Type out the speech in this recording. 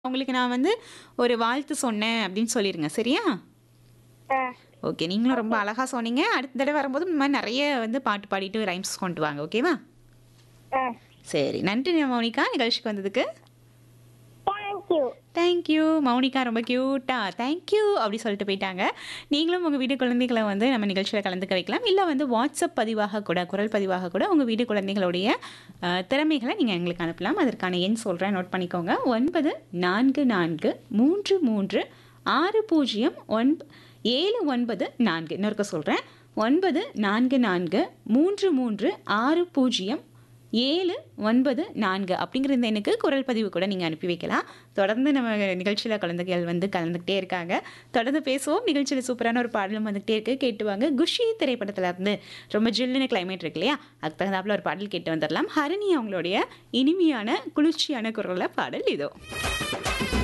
அவங்களுக்கு நான் வந்து ஒரு வாழ்த்து சொன்னேன் அப்படின்னு சொல்லிருங்க சரியா ஆ ஓகே நீங்களும் ரொம்ப அழகா சொன்னீங்க அடுத்த தடவை வரும்போது இந்த மாதிரி நிறைய வந்து பாட்டு பாடிட்டு ரைம்ஸ் கொண்டு வாங்க ஓகேவா ஆ சரி நன்றி மௌனிகா நிகழ்ச்சிக்கு வந்ததுக்கு தேங்க்யூ தேங்க்யூ மௌனிகா ரொம்ப க்யூட்டா தேங்க்யூ அப்படி சொல்லிட்டு போயிட்டாங்க நீங்களும் உங்கள் வீட்டு குழந்தைகளை வந்து நம்ம நிகழ்ச்சியில் கலந்துக்க வைக்கலாம் இல்லை வந்து வாட்ஸ்அப் பதிவாக கூட குரல் பதிவாக கூட உங்கள் வீட்டு குழந்தைகளுடைய அஹ், திறமைகளை நீங்கள் எங்களுக்கு அனுப்பலாம் அதற்கான எண் சொல்கிறேன் நோட் பண்ணிக்கோங்க ஒன்பது நான்கு நான்கு மூன்று மூன்று ஆறு பூஜ்ஜியம் ஒன் ஏழு ஒன்பது நான்கு இன்னொருக்க சொல்கிறேன் ஒன்பது நான்கு நான்கு மூன்று மூன்று ஆறு பூஜ்ஜியம் ஏழு ஒன்பது நான்கு அப்படிங்கிற இந்த எண்ணுக்கு குரல் பதிவு கூட நீங்கள் அனுப்பி வைக்கலாம் தொடர்ந்து நம்ம நிகழ்ச்சியில் குழந்தைகள் வந்து கலந்துக்கிட்டே இருக்காங்க தொடர்ந்து பேசுவோம் நிகழ்ச்சியில் சூப்பரான ஒரு பாடலும் வந்துகிட்டே இருக்கு கேட்டு வாங்க குஷி திரைப்படத்துல இருந்து ரொம்ப ஜில்லுன்னு கிளைமேட் இருக்கு இல்லையா அதுக்கு தகுந்தாப்புல ஒரு பாடல் கேட்டு வந்துடலாம் ஹரிணி அவங்களுடைய இனிமையான குளிர்ச்சியான குரலில் பாடல் இதோ